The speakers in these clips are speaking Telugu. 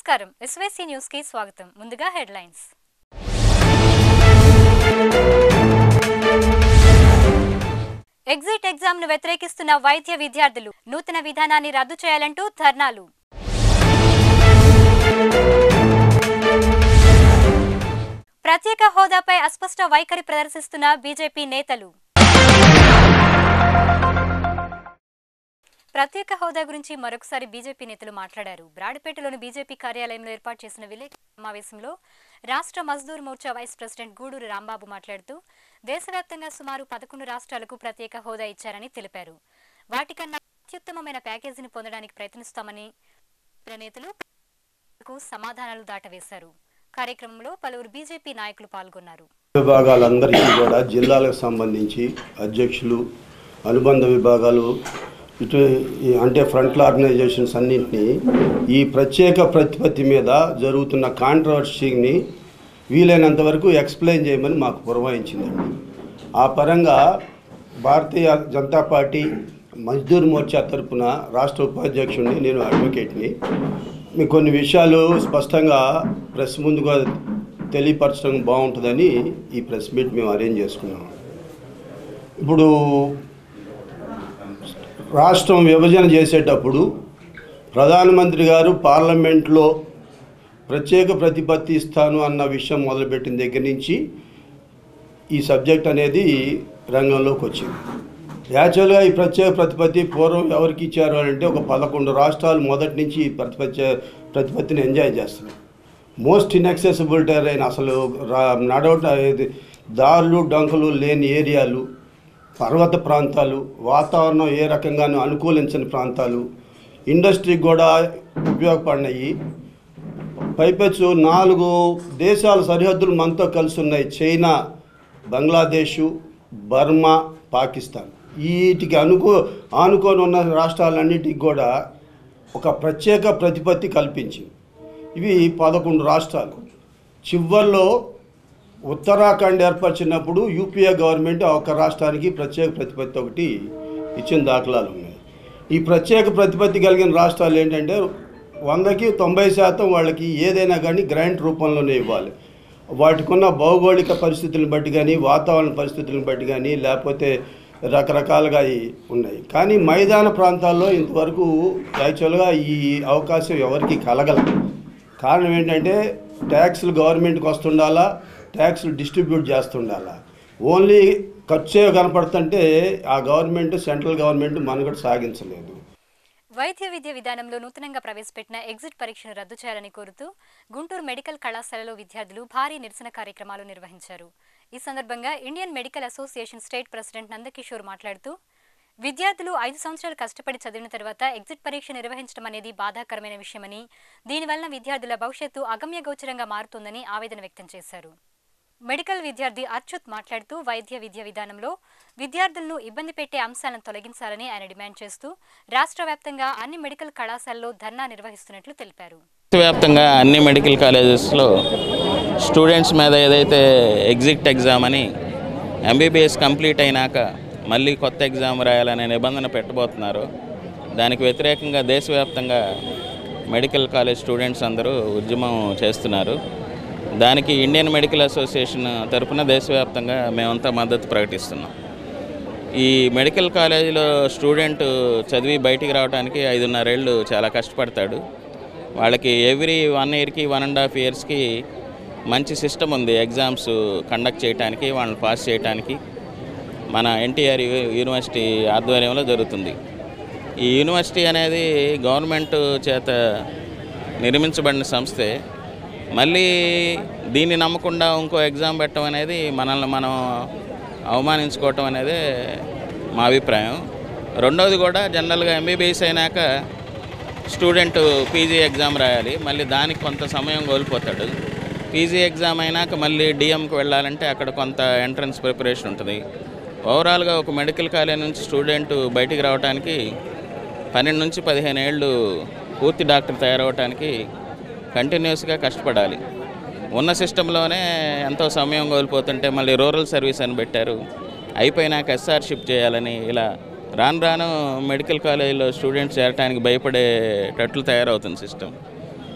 నమస్కారం ఎస్వైసీ న్యూస్ కి స్వాగతం ముందుగా హెడ్లైన్స్ ఎగ్జిట్ ఎగ్జామ్ ను వ్యతిరేకిస్తున్న వైద్య విద్యార్థులు నూతన విధానాన్ని రద్దు చేయాలంటూ ధర్నాలు ప్రత్యేక హోదాపై అస్పష్ట వైఖరి ప్రదర్శిస్తున్న బీజేపీ నేతలు ప్రత్యేక హోదా గురించి మరొకసారి బీజేపీ నేతలు మాట్లాడారు బ్రాడిపేటలోని బీజేపీ కార్యాలయంలో ఏర్పాటు చేసిన విలేకరుల సమావేశంలో రాష్ట్ర మజ్దూర్ మోర్చా వైస్ ప్రెసిడెంట్ గూడూరు రాంబాబు మాట్లాడుతూ దేశవ్యాప్తంగా సుమారు పదకొండు రాష్ట్రాలకు ప్రత్యేక హోదా ఇచ్చారని తెలిపారు వాటికన్నా అత్యుత్తమమైన ప్యాకేజీని పొందడానికి ప్రయత్నిస్తామని నేతలు సమాధానాలు దాటవేశారు కార్యక్రమంలో పలువురు బీజేపీ నాయకులు పాల్గొన్నారు విభాగాలందరికీ కూడా జిల్లాలకు సంబంధించి అధ్యక్షులు అనుబంధ విభాగాలు ఇటు ఈ అంటే ఫ్రంట్ల ఆర్గనైజేషన్స్ అన్నింటినీ ఈ ప్రత్యేక ప్రతిపత్తి మీద జరుగుతున్న కాంట్రవర్సీని వీలైనంత వరకు ఎక్స్ప్లెయిన్ చేయమని మాకు పురమాయించిందండి ఆ పరంగా భారతీయ జనతా పార్టీ మజ్దూర్ మోర్చా తరపున రాష్ట్ర ఉపాధ్యక్షుడిని నేను అడ్వకేట్ని మీకు కొన్ని విషయాలు స్పష్టంగా ప్రెస్ ముందుగా తెలియపరచడం బాగుంటుందని ఈ ప్రెస్ మీట్ మేము అరేంజ్ చేసుకున్నాం ఇప్పుడు రాష్ట్రం విభజన చేసేటప్పుడు ప్రధానమంత్రి గారు పార్లమెంట్లో ప్రత్యేక ప్రతిపత్తి ఇస్తాను అన్న విషయం మొదలుపెట్టిన దగ్గర నుంచి ఈ సబ్జెక్ట్ అనేది రంగంలోకి వచ్చింది యాక్చువల్గా ఈ ప్రత్యేక ప్రతిపత్తి పూర్వం ఎవరికి ఇచ్చారు అని అంటే ఒక పదకొండు రాష్ట్రాలు మొదటి నుంచి ఈ ప్రతిపత్తి ప్రతిపత్తిని ఎంజాయ్ చేస్తున్నాయి మోస్ట్ ఇన్యాక్సెసిబుల్ టెరైన్ అసలు రా- నడవట ఇది దారులు డొంకలు లేని ఏరియాలు పర్వత ప్రాంతాలు వాతావరణం ఏ రకంగానూ అనుకూలించని ప్రాంతాలు ఇండస్ట్రీకి కూడా ఉపయోగపడినాయి పైపెచ్చు నాలుగు దేశాల సరిహద్దులు మనతో కలిసి ఉన్నాయి చైనా బంగ్లాదేశు బర్మా పాకిస్తాన్ వీటికి అనుకో ఆనుకొని ఉన్న రాష్ట్రాలన్నిటికి కూడా ఒక ప్రత్యేక ప్రతిపత్తి కల్పించింది ఇవి పదకొండు రాష్ట్రాలు చివరిలో ఉత్తరాఖండ్ ఏర్పరిచినప్పుడు యూపీఏ గవర్నమెంట్ ఆ ఒక్క రాష్ట్రానికి ప్రత్యేక ప్రతిపత్తి ఒకటి ఇచ్చిన దాఖలాలు ఉన్నాయి ఈ ప్రత్యేక ప్రతిపత్తి కలిగిన రాష్ట్రాలు ఏంటంటే వందకి తొంభై శాతం వాళ్ళకి ఏదైనా కానీ గ్రాంట్ రూపంలోనే ఇవ్వాలి వాటికి ఉన్న భౌగోళిక పరిస్థితులను బట్టి కానీ వాతావరణ పరిస్థితులను బట్టి కానీ లేకపోతే రకరకాలుగా ఈ ఉన్నాయి కానీ మైదాన ప్రాంతాల్లో ఇంతవరకు యాక్చువల్గా ఈ అవకాశం ఎవరికి కలగల కారణం ఏంటంటే ట్యాక్స్లు గవర్నమెంట్కి వస్తుండాలా ట్యాక్స్లు డిస్ట్రిబ్యూట్ చేస్తుండాలా ఓన్లీ ఖర్చే కనపడుతుంటే ఆ గవర్నమెంట్ సెంట్రల్ గవర్నమెంట్ మనుగడ సాగించలేదు వైద్య విద్య విధానంలో నూతనంగా ప్రవేశపెట్టిన ఎగ్జిట్ పరీక్షను రద్దు చేయాలని కోరుతూ గుంటూరు మెడికల్ కళాశాలలో విద్యార్థులు భారీ నిరసన కార్యక్రమాలు నిర్వహించారు ఈ సందర్భంగా Indian medical association state president Nandakishore మాట్లాడుతూ విద్యార్థులు ఐదు సంవత్సరాలు కష్టపడి చదివిన తర్వాత ఎగ్జిట్ పరీక్ష నిర్వహించడం అనేది బాధాకరమైన విషయమని దీనివలన విద్యార్థుల భవిష్యత్తు అగమ్యగోచరంగా మారుతోందని ఆవేదన వ్యక్తం చేశారు మెడికల్ విద్యార్థి అచ్యుత్ మాట్లాడుతూ వైద్య విద్య విధానంలో విద్యార్థులను ఇబ్బంది పెట్టే అంశాలను తొలగించాలని ఆయన డిమాండ్ చేస్తూ రాష్ట్ర వ్యాప్తంగా అన్ని మెడికల్ కళాశాలలో ధర్నా నిర్వహిస్తున్నట్లు తెలిపారు వ్యాప్తంగా అన్ని మెడికల్ కాలేజెస్లో స్టూడెంట్స్ మీద ఏదైతే ఎగ్జిట్ ఎగ్జామ్ అని ఎంబీబీఎస్ కంప్లీట్ అయినాక మళ్ళీ కొత్త ఎగ్జామ్ రాయాలనే నిబంధన పెట్టబోతున్నారు దానికి వ్యతిరేకంగా దేశవ్యాప్తంగా మెడికల్ కాలేజ్ స్టూడెంట్స్ అందరూ ఉద్యమం చేస్తున్నారు దానికి ఇండియన్ మెడికల్ అసోసియేషన్ తరపున దేశవ్యాప్తంగా మేమంతా మద్దతు ప్రకటిస్తున్నాం ఈ మెడికల్ కాలేజీలో స్టూడెంట్ చదివి బయటికి రావడానికి ఐదున్నరేళ్ళు చాలా కష్టపడతాడు వాళ్ళకి ఎవ్రీ వన్ ఇయర్కి వన్ అండ్ హాఫ్ ఇయర్స్కి మంచి సిస్టమ్ ఉంది ఎగ్జామ్స్ కండక్ట్ చేయడానికి వాళ్ళని పాస్ చేయడానికి మన ఎన్టీఆర్ యు- యూనివర్సిటీ ఆధ్వర్యంలో జరుగుతుంది ఈ యూనివర్సిటీ అనేది గవర్నమెంట్ చేత నిర్మించబడిన సంస్థే మళ్ళీ దీన్ని నమ్మకుండా ఇంకో ఎగ్జామ్ పెట్టడం అనేది మనల్ని మనం అవమానించుకోవటం అనేది మా అభిప్రాయం రెండవది కూడా జనరల్గా ఎంబీబీఎస్ అయినాక స్టూడెంట్ పీజీ ఎగ్జామ్ రాయాలి మళ్ళీ దానికి కొంత సమయం కోల్పోతాడు పీజీ ఎగ్జామ్ అయినాక మళ్ళీ డిఎంకి వెళ్ళాలంటే అక్కడ కొంత ఎంట్రన్స్ ప్రిపరేషన్ ఉంటుంది ఓవరాల్గా ఒక మెడికల్ కాలేజ్ నుంచి స్టూడెంట్ బయటికి రావడానికి పన్నెండు నుంచి పదిహేను ఏళ్ళు పూర్తి డాక్టర్ తయారవడానికి కంటిన్యూస్గా కష్టపడాలి ఉన్న సిస్టంలోనే ఎంతో సమయం కోల్పోతుంటే మళ్ళీ రూరల్ సర్వీస్ అని పెట్టారు అయిపోయినాక ఎస్ఆర్ షిప్ చేయాలని ఇలా రాను రాను మెడికల్ కాలేజీలో స్టూడెంట్స్ చేరటానికి భయపడేటట్లు తయారవుతుంది సిస్టమ్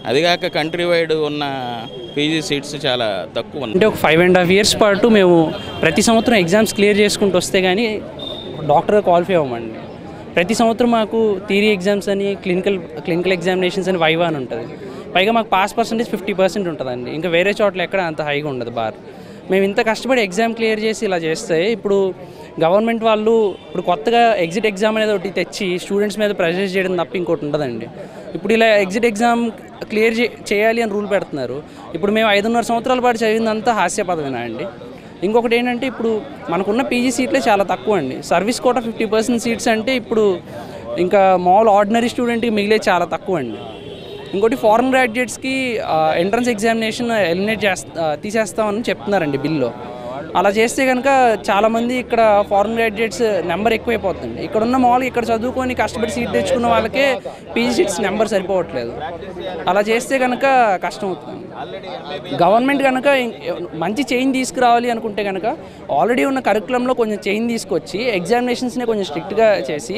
అదిగాక కంట్రీ వైడ్ ఉన్న పీజీ సీట్స్ చాలా తక్కువ ఉన్నాయి అంటే ఒక ఫైవ్ అండ్ హాఫ్ ఇయర్స్ పాటు మేము ప్రతి సంవత్సరం ఎగ్జామ్స్ క్లియర్ చేసుకుంటూ వస్తే కానీ డాక్టర్గా క్వాలిఫై అవ్వమండి ప్రతి సంవత్సరం మాకు థియరీ ఎగ్జామ్స్ అని క్లినికల్ క్లినికల్ ఎగ్జామినేషన్స్ అని వైవా అని ఉంటుంది పైగా మాకు పాస్ పర్సెంటేజ్ ఫిఫ్టీ పర్సెంట్ ఉంటుందండి ఇంకా వేరే చోట్ల ఎక్కడ అంత హైగా ఉండదు బార్ మేము ఇంత కష్టపడి ఎగ్జామ్ క్లియర్ చేసి ఇలా చేస్తే ఇప్పుడు గవర్నమెంట్ వాళ్ళు ఇప్పుడు కొత్తగా ఎగ్జిట్ ఎగ్జామ్ అనేది ఒకటి తెచ్చి స్టూడెంట్స్ మీద ప్రెషర్ చేయడం తప్ప ఇంకోటి ఉండదండి ఇప్పుడు ఇలా ఎగ్జిట్ ఎగ్జామ్ క్లియర్ చేయాలి అని రూల్ పెడుతున్నారు ఇప్పుడు మేము ఐదున్నర సంవత్సరాల పాటు చదివిందంతా హాస్యపదమేనా అండి ఇంకొకటి ఏంటంటే ఇప్పుడు మనకున్న పీజీ సీట్లే చాలా తక్కువ అండి service quota fifty percent seats అంటే ఇప్పుడు ఇంకా మామూలు ఆర్డినరీ స్టూడెంట్కి మిగిలే చాలా తక్కువ అండి ఇంకోటి ఫారెన్ గ్రాడ్యుయేట్స్కి ఎంట్రన్స్ ఎగ్జామినేషన్ ఎలిమినేట్ చేస్తా తీసేస్తామని చెప్తున్నారండి బిల్లో అలా చేస్తే కనుక చాలామంది ఇక్కడ ఫారెన్ గ్రాడ్యుయేట్స్ నెంబర్ ఎక్కువైపోతుంది ఇక్కడ ఉన్న మామూలుగా ఇక్కడ చదువుకొని కష్టపడి సీట్ తెచ్చుకున్న వాళ్ళకే పీజీ సీట్స్ నెంబర్ సరిపోవట్లేదు అలా చేస్తే కనుక కష్టం అవుతుంది గవర్నమెంట్ కనుక ఇం- మంచి చేంజ్ తీసుకురావాలి అనుకుంటే కనుక ఆల్రెడీ ఉన్న కరికులంలో కొంచెం చేంజ్ తీసుకొచ్చి ఎగ్జామినేషన్స్ని కొంచెం స్ట్రిక్ట్గా చేసి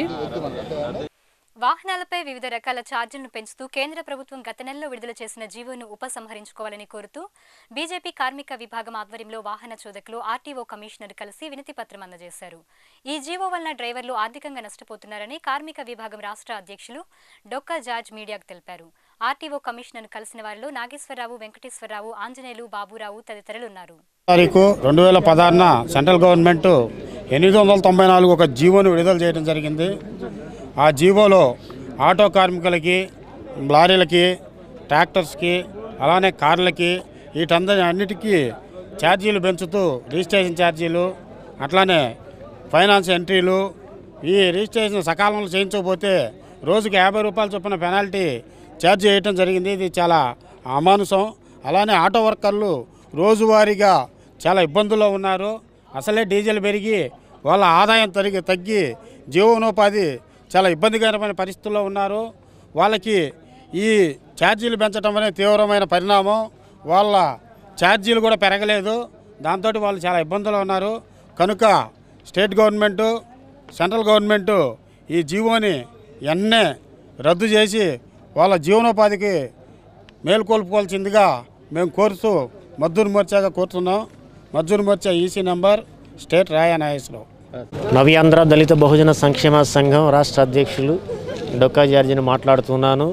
వాహనాలపై వివిధ రకాల ఛార్జీలను పెంచుతూ కేంద్ర ప్రభుత్వం గత నెలలో విడుదల చేసిన జీవోను ఉపసంహరించుకోవాలని కోరుతూ బీజేపీ కార్మిక విభాగం ఆధ్వర్యంలో వాహన చోదకులు ఆర్టీఓ కమిషనర్ కలిసి వినతి పత్రం అందజేశారు ఈ జీవో వలన డ్రైవర్లు ఆర్థికంగా నష్టపోతున్నారని కార్మిక విభాగం రాష్ట్ర అధ్యక్షులు డొక్కా జార్జ్ మీడియాకు తెలిపారు ఆర్టీఓ కమిషనర్ కలిసిన వారిలో నాగేశ్వరరావు వెంకటేశ్వరరావు ఆంజనేయులు బాబురావు తదితరులున్నారు తారీఖు రెండు వేల పదహారున సెంట్రల్ గవర్నమెంట్ ఎనిమిది వందల తొంభై నాలుగు ఒక జీవోను విడుదల చేయడం జరిగింది ఆ జీవోలో ఆటో కార్మికులకి లారీలకి ట్రాక్టర్స్కి అలానే కార్లకి వీటందరి అన్నిటికీ ఛార్జీలు పెంచుతూ రిజిస్ట్రేషన్ ఛార్జీలు అట్లానే ఫైనాన్స్ ఎంట్రీలు ఈ రిజిస్ట్రేషన్ సకాలంలో చేయించకపోతే రోజుకి యాభై రూపాయలు చొప్పున పెనాల్టీ ఛార్జ్ చేయటం జరిగింది ఇది చాలా అమానుషం అలానే ఆటో వర్కర్లు రోజువారీగా చాలా ఇబ్బందుల్లో ఉన్నారు అసలే డీజిల్ పెరిగి వాళ్ళ ఆదాయం తరిగి తగ్గి జీవనోపాధి చాలా ఇబ్బందికరమైన పరిస్థితుల్లో ఉన్నారు వాళ్ళకి ఈ ఛార్జీలు పెంచడం అనేది తీవ్రమైన పరిణామం వాళ్ళ ఛార్జీలు కూడా పెరగలేదు దాంతో వాళ్ళు చాలా ఇబ్బందులు ఉన్నారు కనుక స్టేట్ గవర్నమెంటు సెంట్రల్ గవర్నమెంటు ఈ జీవోని ఎన్నే రద్దు చేసి వాళ్ళ జీవనోపాధికి మేల్కొల్పుకోవాల్సిందిగా మేము కోరుతూ మద్దూరు మోర్చాగా కోరుతున్నాం Mazdoor Morcha EC number state Raya Nageswararao నవ్యాంధ్ర దళిత బహుజన సంక్షేమ సంఘం రాష్ట్ర అధ్యక్షులు డొక్కా జార్జిని మాట్లాడుతున్నాను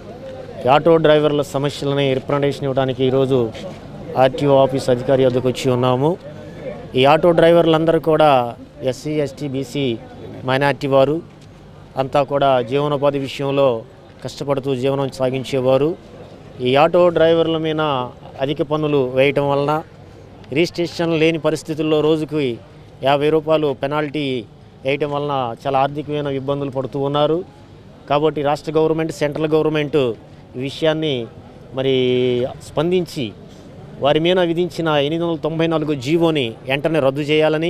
ఈ ఆటో డ్రైవర్ల సమస్యలని రిప్రజెంటేషన్ ఇవ్వడానికి ఈరోజు ఆర్టీఓ ఆఫీస్ అధికారి వద్దకు వచ్చి ఉన్నాము ఈ ఆటో డ్రైవర్లందరూ కూడా ఎస్సీ ఎస్టీ బీసీ మైనార్టీ వారు అంతా కూడా జీవనోపాధి విషయంలో కష్టపడుతూ జీవనం సాగించేవారు ఈ ఆటో డ్రైవర్ల మీద అధిక పన్నులు వేయటం వలన రిజిస్ట్రేషన్ లేని పరిస్థితుల్లో రోజుకి యాభై రూపాయలు పెనాల్టీ వేయటం వలన చాలా ఆర్థికమైన ఇబ్బందులు పడుతూ ఉన్నారు కాబట్టి రాష్ట్ర గవర్నమెంట్ సెంట్రల్ గవర్నమెంట్ ఈ విషయాన్ని మరి స్పందించి వారి మీద విధించిన ఎనిమిది వందల తొంభై నాలుగు జీవోని వెంటనే రద్దు చేయాలని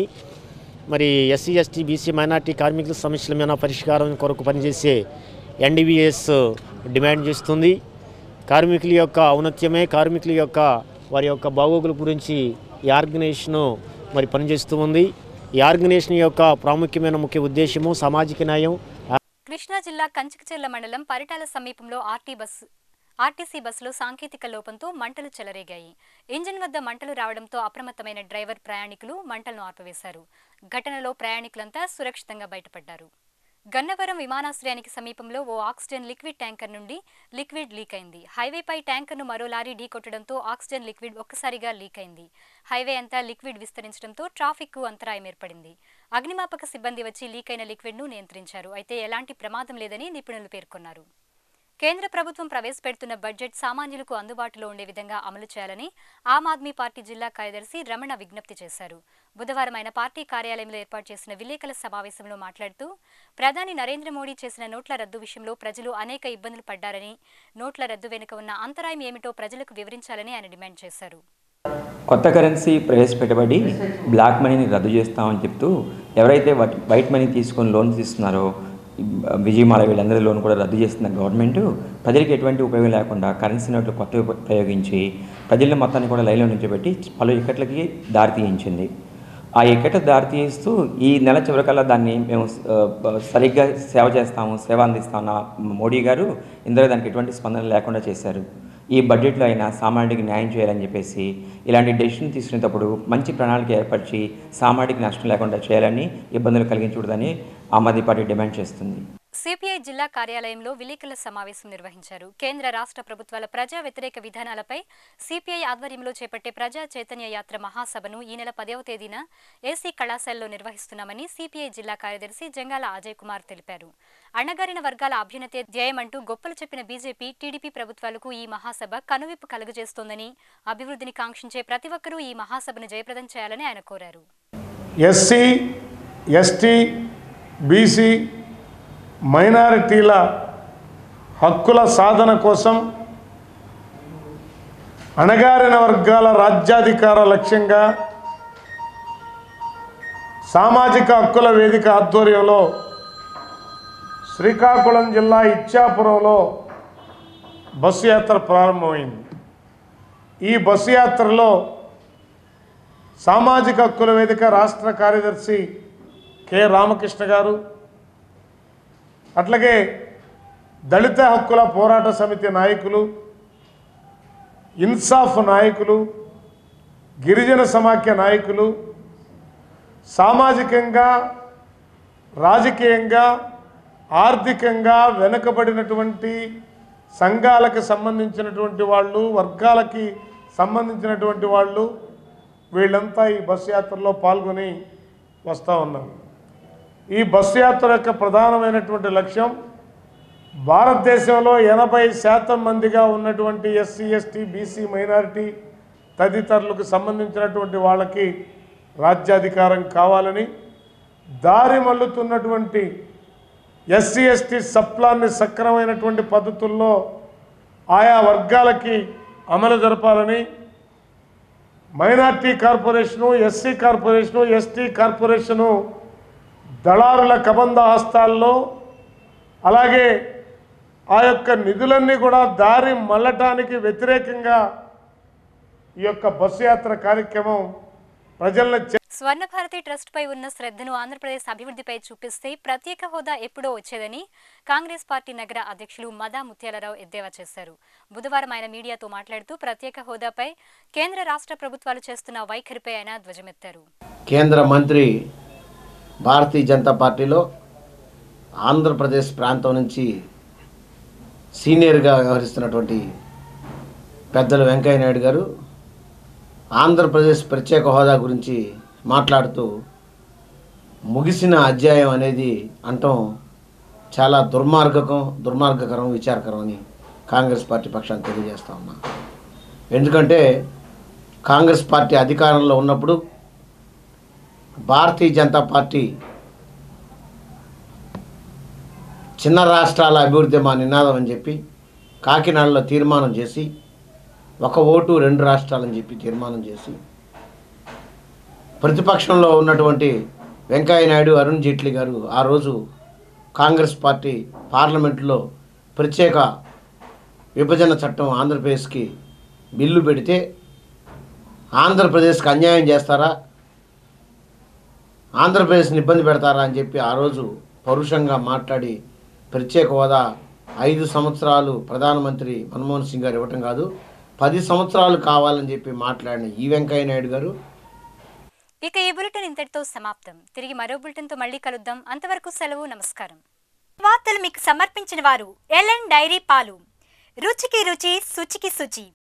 మరి ఎస్సీ ఎస్టీ బీసీ మైనార్టీ కార్మికుల సమస్యల మీద పరిష్కారం కొరకు పనిచేసే ఎన్డీబీఎస్ డిమాండ్ చేస్తుంది కార్మికుల యొక్క ఔన్నత్యమే కార్మికుల యొక్క వారి యొక్క బాగోగుల గురించి ఈ ఆర్గనైజేషను మరి పనిచేస్తూ ఉంది ఈ ఆర్గనైజేషన్ యొక్క ప్రాముఖ్యమైన ముఖ్య ఉద్దేశము సామాజిక న్యాయం కృష్ణా జిల్లా కంచికచెర్ల మండలం పరిటాల సమీపంలో ఆర్టీ బస్సు ఆర్టీసీ బస్సులో సాంకేతిక లోపంతో మంటలు చెలరేగాయి ఇంజిన్ వద్ద మంటలు రావడంతో అప్రమత్తమైన డ్రైవర్ ప్రయాణికులు మంటలను ఆర్పవేశారు ఘటనలో ప్రయాణికులంతా సురక్షితంగా బయటపడ్డారు గన్నవరం విమానాశ్రయానికి సమీపంలో ఓ ఆక్సిజన్ లిక్విడ్ ట్యాంకర్ నుండి లిక్విడ్ లీక్ అయింది హైవేపై ట్యాంకర్ను మరో లారీ ఢీకొట్టడంతో ఆక్సిజన్ లిక్విడ్ ఒక్కసారిగా లీక్ అయింది హైవే అంతా లిక్విడ్ విస్తరించడంతో ట్రాఫిక్కు అంతరాయం ఏర్పడింది అగ్నిమాపక సిబ్బంది వచ్చి లీక్ అయిన లిక్విడ్ను నియంత్రించారు అయితే ఎలాంటి ప్రమాదం లేదని నిపుణులు పేర్కొన్నారు కేంద్ర ప్రభుత్వం ప్రవేశపెడుతున్న బడ్జెట్ సామాన్యులకు అందుబాటులో ఉండే విధంగా అమలు చేయాలని ఆమ్ ఆద్మీ పార్టీ జిల్లా కార్యదర్శి రమణ విజ్ఞప్తి చేశారు బుధవారం ఆయన పార్టీ కార్యాలయంలో ఏర్పాటు చేసిన విలేకరుల సమావేశంలో మాట్లాడుతూ ప్రధాని నరేంద్ర మోడీ చేసిన నోట్ల రద్దు విషయంలో ప్రజలు అనేక ఇబ్బందులు పడ్డారని నోట్ల రద్దు వెనుక ఉన్న అంతరాయం ఏమిటో ప్రజలకు వివరించాలని ఆయన డిమాండ్ చేశారు కొత్త కరెన్సీ ప్రవేశపెట్టబడి బ్లాక్ మనీని రద్దు చేస్తామని చెప్తూ ఎవరైతే వట్- వైట్ మనీ తీసుకొని లోన్స్ ఇస్తున్నారో ఈ విజయమాల వీళ్ళందరి లోన్ కూడా రద్దు చేస్తున్న గవర్నమెంట్ ప్రజలకు ఎటువంటి ఉపయోగం లేకుండా కరెన్సీ నోట్లు కొత్తగా ఉప- ప్రయోగించి ప్రజల మొత్తాన్ని కూడా లైన్లో నిల్చోబెట్టి పలు ఇక్కట్లకి దారి తీయించింది ఆ ఇక్కట దారి తీయిస్తూ ఈ నెల చివరికల్లా దాన్ని మేము ఆ, సరిగ్గా సేవ చేస్తాము సేవ అందిస్తామన్న మోడీ గారు ఇందులో దానికి ఎటువంటి స్పందన లేకుండా చేశారు ఈ బడ్జెట్లో అయినా సామాన్యుడికి న్యాయం చేయాలని చెప్పేసి ఇలాంటి డెసిషన్ తీసుకునేటప్పుడు మంచి ప్రణాళిక ఏర్పరిచి సామాన్యుడికి నష్టం లేకుండా చేయాలని ఇబ్బందులు కలిగించకూడదని ఆమ్ ఆద్మీ పార్టీ డిమాండ్ చేస్తుంది సిపిఐ జిల్లా కార్యాలయంలో విలేకరుల సమావేశం నిర్వహించారు కేంద్ర రాష్ట్ర ప్రభుత్వాల ప్రజా వ్యతిరేక విధానాలపై సిపిఐ ఆధ్వర్యంలో చేపట్టే ప్రజా చైతన్య యాత్ర మహాసభను ఈ నెల పదవ తేదీన ఏసీ కళాశాలలో నిర్వహిస్తున్నామని సిపిఐ జిల్లా కార్యదర్శి జంగాల అజయ్ కుమార్ తెలిపారు అణగారిన వర్గాల అభ్యున్నతే ధ్యేయమంటూ గొప్పలు చెప్పిన బీజేపీ టీడీపీ ప్రభుత్వాలకు ఈ మహాసభ కనువిప్పు కలుగజేస్తోందని అభివృద్ధిని కాంక్షించే ప్రతి ఒక్కరూ ఈ మహాసభను జయప్రదం చేయాలని ఆయన కోరారు ఎస్సీ ఎస్టీ బీసీ మైనారిటీల హక్కుల సాధన కోసం అణగారిన వర్గాల రాజ్యాధికార లక్ష్యంగా సామాజిక హక్కుల వేదిక ఆధ్వర్యంలో శ్రీకాకుళం జిల్లా ఇచ్చాపురంలో బస్సు యాత్ర ప్రారంభమైంది ఈ బస్సు యాత్రలో సామాజిక హక్కుల వేదిక రాష్ట్ర కార్యదర్శి కె రామకృష్ణ గారు అట్లాగే దళిత హక్కుల పోరాట సమితి నాయకులు ఇన్సాఫ్ నాయకులు గిరిజన సమాఖ్య నాయకులు సామాజికంగా రాజకీయంగా ఆర్థికంగా వెనుకబడినటువంటి సంఘాలకు సంబంధించినటువంటి వాళ్ళు వర్గాలకి సంబంధించినటువంటి వాళ్ళు వీళ్ళంతా ఈ బస్సు యాత్రలో పాల్గొని వస్తూ ఉన్నారు ఈ బస్సు యాత్ర యొక్క ప్రధానమైనటువంటి లక్ష్యం భారతదేశంలో ఎనభై శాతం మందిగా ఉన్నటువంటి ఎస్సీ ఎస్టీ బీసీ మైనారిటీ తదితరులకు సంబంధించినటువంటి వాళ్ళకి రాజ్యాధికారం కావాలని దారి మల్లుతున్నటువంటి ఎస్సీ ఎస్టీ సప్లాన్ని సక్రమైనటువంటి పద్ధతుల్లో ఆయా వర్గాలకి అమలు జరపాలని minority corporation SC corporation ST corporation దళారుల కబంధ హస్తాల్లో అలాగే ఆ యొక్క నిధులన్నీ కూడా దారి మళ్ళటానికి వ్యతిరేకంగా ఈ యొక్క బస్సు యాత్ర కార్యక్రమం ప్రజలను చే- స్వర్ణ భారతి ట్రస్ట్ పై ఉన్న శ్రద్ధను ఆంధ్రప్రదేశ్ అభివృద్ధిపై చూపిస్తే ప్రత్యేక హోదా ఎప్పుడో వచ్చేదని కాంగ్రెస్ పార్టీ నగర అధ్యక్షులు మదా ముత్యాలరావు ఎద్దేవా చేశారు బుధవారం ఆయన మీడియాతో మాట్లాడుతూ ప్రత్యేక హోదాపై కేంద్ర రాష్ట్ర ప్రభుత్వాలు చేస్తున్న వైఖరిపై ఆయన ధ్వజమెత్తారు కేంద్ర మంత్రి భారతీయ జనతా పార్టీలో ఆంధ్రప్రదేశ్ ప్రాంతం నుంచి సీనియర్గా వ్యవహరిస్తున్నటువంటి పెద్దలు వెంకయ్య నాయుడు గారు ఆంధ్రప్రదేశ్ ప్రత్యేక హోదా గురించి మాట్లాడుతూ ముగిసిన అధ్యాయం అనేది అంటం చాలా దుర్మార్గకం దుర్మార్గకరం విచారకరం అని కాంగ్రెస్ పార్టీ పక్షాన్ని తెలియజేస్తా ఉన్నా ఎందుకంటే కాంగ్రెస్ పార్టీ అధికారంలో ఉన్నప్పుడు భారతీయ జనతా పార్టీ చిన్న రాష్ట్రాల అభివృద్ధి మా నినాదం అని చెప్పి కాకినాడలో తీర్మానం చేసి ఒక ఓటు రెండు రాష్ట్రాలని చెప్పి తీర్మానం చేసి ప్రతిపక్షంలో ఉన్నటువంటి వెంకయ్య నాయుడు అరుణ్ జైట్లీ గారు ఆ రోజు కాంగ్రెస్ పార్టీ పార్లమెంట్లో ప్రత్యేక విభజన చట్టం ఆంధ్రప్రదేశ్కి బిల్లు పెడితే ఆంధ్రప్రదేశ్కి అన్యాయం చేస్తారా ఆంధ్రప్రదేశ్ని ఇబ్బంది పెడతారా అని చెప్పి ఆ రోజు పరుషంగా మాట్లాడి ప్రత్యేక హోదా ఐదు సంవత్సరాలు ప్రధానమంత్రి మన్మోహన్ సింగ్ గారు ఇవ్వటం కాదు పది సంవత్సరాలు కావాలని చెప్పి మాట్లాడిన ఈ వెంకయ్య నాయుడు గారు ఇక ఈ బులెటిన్ ఇంతటితో సమాప్తం తిరిగి మరో బులెటిన్తో మళ్ళీ కలుద్దాం అంతవరకు సెలవు నమస్కారం వార్తలు మీకు సమర్పించిన వారు ఎల్ఎన్ డైరీ పాలు రుచికి రుచి శుచికి శుచి